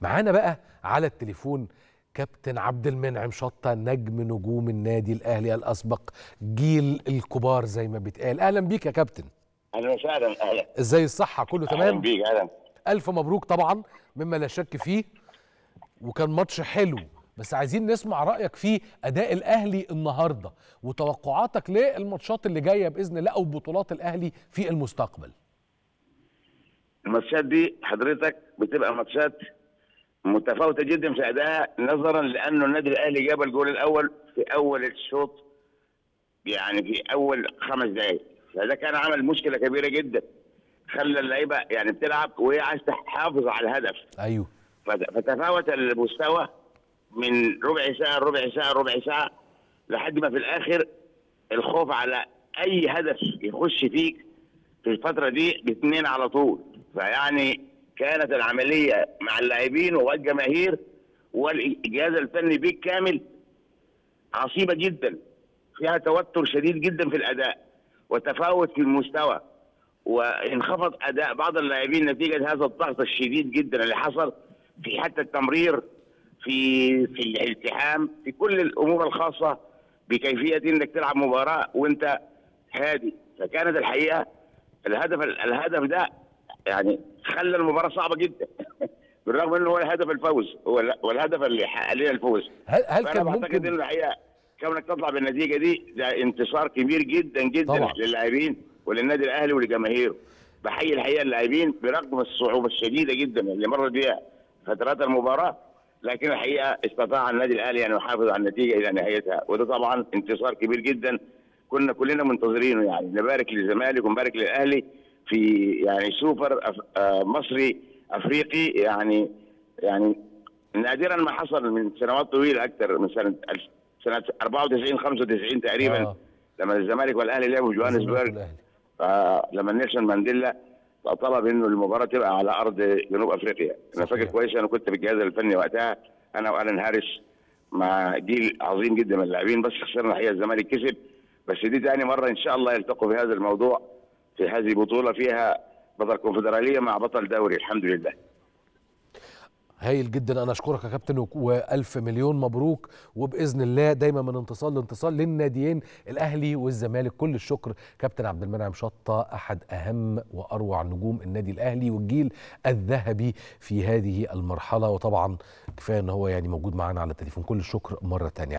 معانا بقى على التليفون كابتن عبد المنعم شطة نجم نجوم النادي الأهلي الأسبق جيل الكبار زي ما بيتقال أهلا بيك يا كابتن اهلا وسهلا اهلا ازاي الصحة كله اهلا تمام بيك اهلا ألف مبروك طبعا مما لا شك فيه وكان ماتش حلو بس عايزين نسمع رأيك في أداء الأهلي النهاردة وتوقعاتك للماتشات اللي جاية بإذن الله أو بطولات الأهلي في المستقبل الماتشات دي حضرتك بتبقى ماتشات متفاوته جدا في ادائها نظرا لانه النادي الاهلي جاب الجول الاول في اول الشوط يعني في اول خمس دقائق فده كان عمل مشكله كبيره جدا خلى اللعيبه يعني بتلعب وهي عايز تحافظ على الهدف أيوه فت- فتفاوت المستوى من ربع ساعه ربع ساعه ربع ساعه لحد ما في الاخر الخوف على اي هدف يخش فيك في الفتره دي باثنين على طول فيعني كانت العمليه مع اللاعبين والجماهير والجهاز الفني بالكامل عصيبه جدا فيها توتر شديد جدا في الاداء وتفاوت في المستوى وانخفض اداء بعض اللاعبين نتيجه هذا الضغط الشديد جدا اللي حصل في حتى التمرير في في الالتحام في كل الامور الخاصه بكيفيه انك تلعب مباراه وانت هادي فكانت الحقيقه الهدف الهدف ده يعني خلى المباراه صعبه جدا بالرغم انه هو الهدف الفوز هو ال- هو الهدف اللي حقق لنا الفوز هل هل فانا كان بعتقد ممكن انه الحقيقه كونك تطلع بالنتيجه دي ده انتصار كبير جدا جدا طبعا. للاعبين وللنادي الاهلي ولجماهيره بحيي الحقيقه اللاعبين برغم الصعوبه الشديده جدا اللي مرت بها فترات المباراه لكن الحقيقه استطاع النادي الاهلي ان يحافظ على النتيجه الى نهايتها وده طبعا انتصار كبير جدا كنا كلنا منتظرينه يعني نبارك للزمالك ونبارك للاهلي في يعني سوبر أف... آه مصري افريقي يعني يعني نادرا ما حصل من سنوات طويله اكثر من سنه الف- سنه 94 95 تقريبا آه. لما الزمالك والاهلي لعبوا في جوهانسبرج الأهلي. فلما نيلسون مانديلا طلب انه المباراه تبقى على ارض جنوب افريقيا انا صحيح. فاكر كويس انا كنت في الجهاز الفني وقتها انا والان هاريس مع جيل عظيم جدا من اللاعبين بس خسرنا الحقيقه الزمالك كسب بس دي ثاني مره ان شاء الله يلتقوا في هذا الموضوع في هذه بطوله فيها بطل كونفدراليه مع بطل دوري الحمد لله هايل جدا انا اشكرك يا كابتن وك- والف مليون مبروك وباذن الله دايما من انتصار لانتصار للناديين الاهلي والزمالك كل الشكر كابتن عبد المنعم شطه احد اهم واروع نجوم النادي الاهلي والجيل الذهبي في هذه المرحله وطبعا كفايه ان هو يعني موجود معانا على التليفون كل الشكر مره تانية